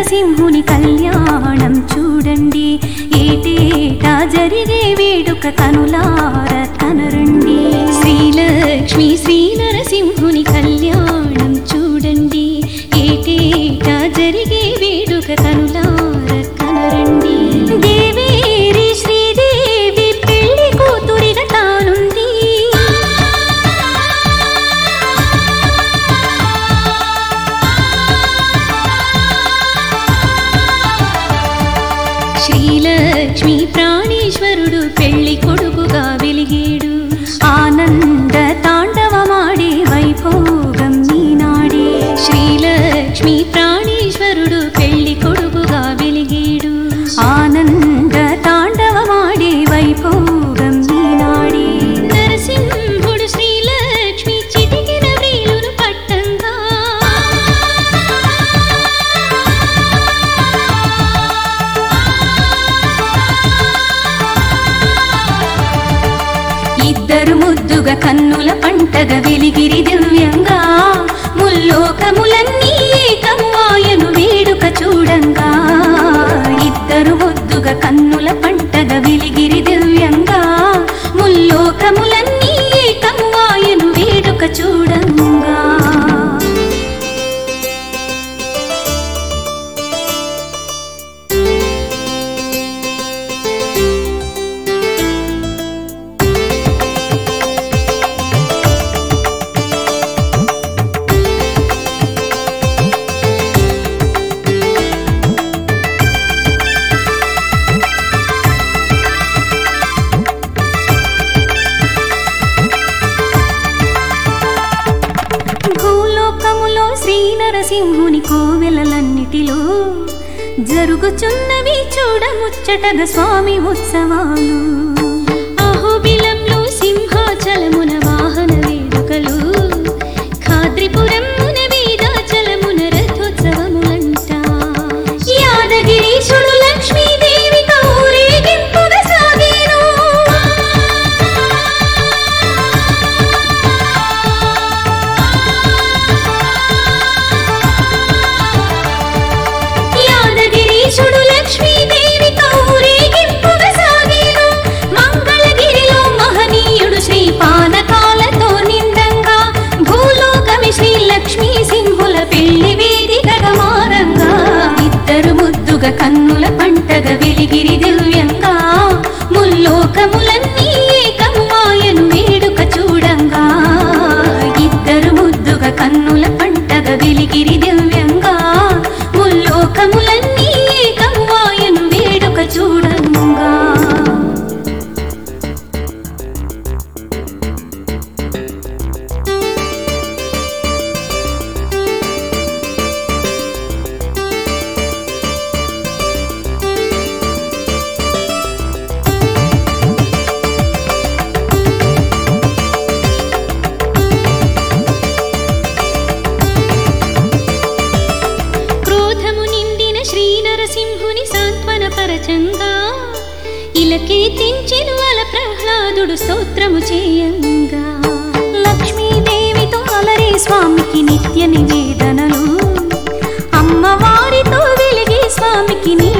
నరసింహుని కళ్యాణం చూడండి ఏటేటా జరిగే వేడుక కనులార కనరండి శ్రీలక్ష్మి శ్రీ నరసింహుని కళ్యాణం చూడండి ఏటేటా జరిగే వేడుక కనులార కనరండి దేవేరి శ్రీదేవి పెళ్లి కూతురిగా తానుంది శ్రీలక్ష్మి ప్రాణేశ్వరుడు పెళ్లి కొడుకుగా వెలిగేడు ఆనంద తాండవమాడే వైభోగం ఈనాడే శ్రీలక్ష్మి ప్రాణేశ్వరుడు పెళ్లి కొడుకుగా వెలిగేడు ఆనంద తాండవమాడే వైభోగం ఈనాడే నరసింహుడు శ్రీలక్ష్మి చిటికిన వ్రీలును పట్టంగా ఇద్దరు ముద్దుగా కన్నుల పంటగ వెలిగిరి దివ్యంగా ముల్లోకములన్నీ ఏకమువాయను వేడుక చూడంగా ఇద్దరు ముద్దుగా కన్నుల పంటగ వెలిగిరి దివ్యంగా ముల్లోకములన్నీ ఏకమువాయను వేడుక చూడంగా భూలోకములో శ్రీ నరసింహుని కోవెలలన్నిటిలో జరుగుచున్నవి చూడముచ్చటగ స్వామి ఉత్సవాలు అహోబిలంలో సింహాచలమున వాహన వేడుకలు ఖాద్రిపురమున వీరాచలమున రథోత్సవములంట యాదగిరీశుడు లక్ష్మీదేవితో ఊరేగింపుగా సాగేను యాదగిరీశుడు లక్ష్మీదేవితో ఊరేగింపుగా సాగేను మంగళగిరిలో మహనీయుడు శ్రీ పానకాలతో నిండంగా భూలోకమి శ్రీ లక్ష్మీ సింహుల పెళ్లి వేదికగా మారంగా ఇద్దరు ముద్దుగా కన్నుల పంటగ వెలిగిరి దివ్యంగా ముల్లోకములన్నీ ఏకముమాయను వేడుక చూడంగా ఇద్దరు ముద్దుగా కన్నుల పంటగ వెలిగిరి దివ్యంగా ముల్లోకములన్నీ ఏకముమాయను వేడుక చూడంగా క్రోధము నిండిన శ్రీ నరసింహుని సాంత్వన పరచంగా ఇలకే తెంచెను అల ప్రహ్లాదుడు స్తోత్రము చేయంగా లక్ష్మీదేవితో అలరే స్వామికి నిత్య నివేదనలు అమ్మవారితో వెలిగే స్వామికి నీ